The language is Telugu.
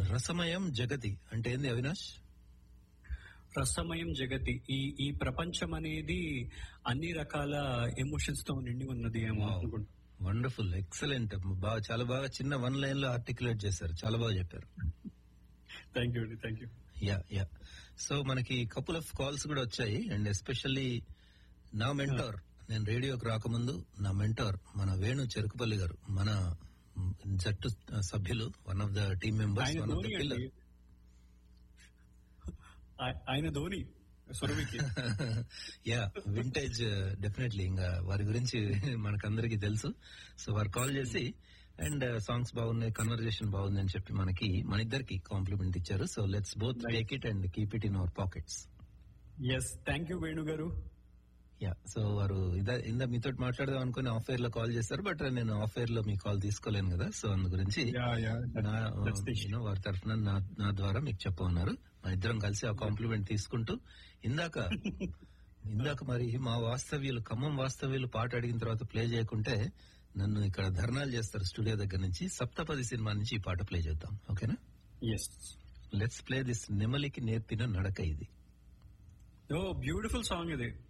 రసమయం జగతి అంటే ఏంది అవినాష్ రసమయం జగతి ఈ ఈ ప్రపంచం అనేది అన్ని రకాల ఎమోషన్స్ తో నిండి ఉన్నది ఏమో Wow. అనుకుంటా వండర్ఫుల్ ఎక్సలెంట్ బాగా చాలా బాగా చిన్న వన్ లైన్ లో ఆర్టికులేట్ చేశారు చాలా బాగా చెప్పారు థ్యాంక్ యూ అండి thank you ya ya so మనకి కపుల్ ఆఫ్ కాల్స్ కూడా వచ్చాయి అండ్ ఎస్పెషల్లీ నా మెంటార్ నేను రేడియోకి రాకముందు నా మెంటార్ మన వేణు చెరుకుపల్లి గారు మన మ్, జట్టు సభ్యులు one of the team members ఆయన one of the Dhoni pillar అండి ఆయ- ఆయన ధోని సురభికి యా వింటేజ్ డెఫినెట్లీ ఇంకా వారి గురించి మనకందరికి తెలుసు సో వారు కాల్ చేసి అండ్ సాంగ్స్ బాగున్నాయి కన్వర్జేషన్ బాగుంది అని చెప్పి మనకి మన ఇద్దరికి కాంప్లిమెంట్ ఇచ్చారు so let's both take it and keep it in our pockets yes thank you Venu garu ya so వారు ఇదా ఇందా మీతో మాట్లాడదాం అనుకుని ఆఫ్ ఎయిర్ లో కాల్ చేస్తారు బట్ నేను ఆఫ్ ఎయిర్ లో మీ కాల్ తీసుకోలేను కదా సో అందు గురించి యా యా నా you know, వారి తరఫున నా నా ద్వారా మీకు చెప్పమన్నారు మన ఇద్దరం కలిసి ఆ కాంప్లిమెంట్ తీసుకుంటూ ఇందాక ఇందాక మరి మా వాస్తవ్యులు ఖమ్మం వాస్తవ్యులు పాట అడిగిన తర్వాత ప్లే చేయకుంటే నన్ను ఇక్కడ ధర్నాలు చేస్తారు స్టూడియో దగ్గర నుంచి సప్తపది సినిమా నుంచి ఈ పాట ప్లే చేద్దాం ఓకేనా ఎస్ లెట్స్ ప్లే దిస్ నెమలికి నేర్పిన నడక ఇది ఓ బ్యూటిఫుల్ సాంగ్ ఇది